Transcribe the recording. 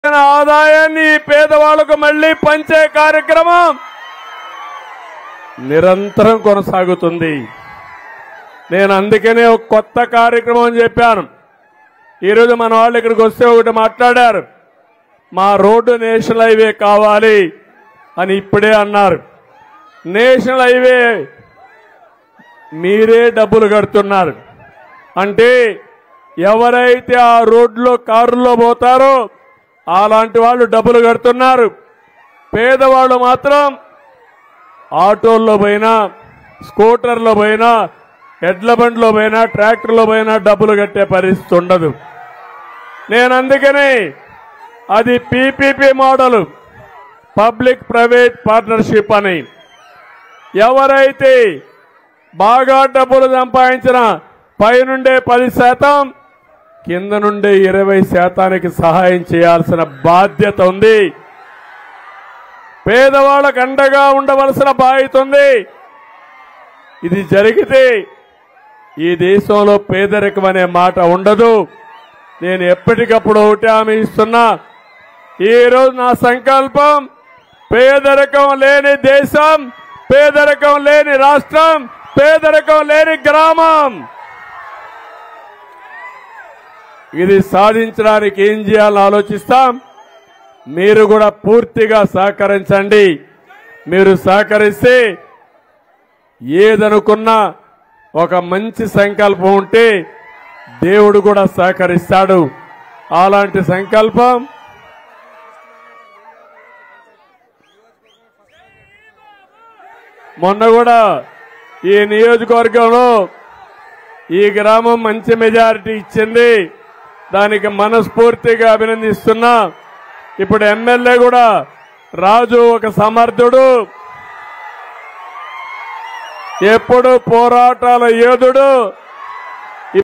వచ్చిన ఆదాయాన్ని ఈ పేదవాళ్లకు మళ్లీ పంచే కార్యక్రమం నిరంతరం కొనసాగుతుంది నేను అందుకనే ఒక కొత్త కార్యక్రమం అని చెప్పాను ఈరోజు మన వాళ్ళు ఇక్కడికి వస్తే ఒకటి మాట్లాడారు మా రోడ్డు నేషనల్ హైవే కావాలి అని ఇప్పుడే అన్నారు నేషనల్ హైవే మీరే డబ్బులు కడుతున్నారు అంటే ఎవరైతే ఆ రోడ్లో కారులో పోతారో అలాంటి వాళ్ళు డబ్బులు కడుతున్నారు పేదవాళ్ళు మాత్రం ఆటోల్లో పోయినా స్కూటర్లో పోయినా ఎడ్ల బండిలో పోయినా ట్రాక్టర్లో పోయినా డబ్బులు కట్టే పరిస్థితి ఉండదు నేను అందుకని అది PPP model public private partnership అని ఎవరైతే బాగా డబ్బులు సంపాదించిన పైనుండే పది శాతం కింద నుండే ఇరవై శాతానికి సహాయం చేయాల్సిన బాధ్యత ఉంది పేదవాళ్ళకు అండగా ఉండవలసిన బాధ్యత ఉంది ఇది జరిగితే ఈ దేశంలో పేదరికం అనే మాట ఉండదు నేను ఎప్పటికప్పుడు ఒకటి హామీ ఇస్తున్నా ఈ రోజు నా సంకల్పం పేదరికం లేని దేశం పేదరికం లేని రాష్ట్రం పేదరికం లేని గ్రామం ఇది సాధించడానికి ఏం చేయాలని ఆలోచిస్తాం మీరు కూడా పూర్తిగా సహకరించండి మీరు సహకరిస్తే ఏదనుకున్నా ఒక మంచి సంకల్పం ఉంటే దేవుడు కూడా సహకరిస్తాడు అలాంటి సంకల్పం మొన్న కూడా ఈ నియోజకవర్గంలో ఈ గ్రామం మంచి మెజారిటీ ఇచ్చింది దానికి మనస్ఫూర్తిగా అభినందిస్తున్నా ఇప్పుడు ఎమ్మెల్యే కూడా రాజు ఒక సమర్థుడు ఎప్పుడు పోరాటాల యోధుడు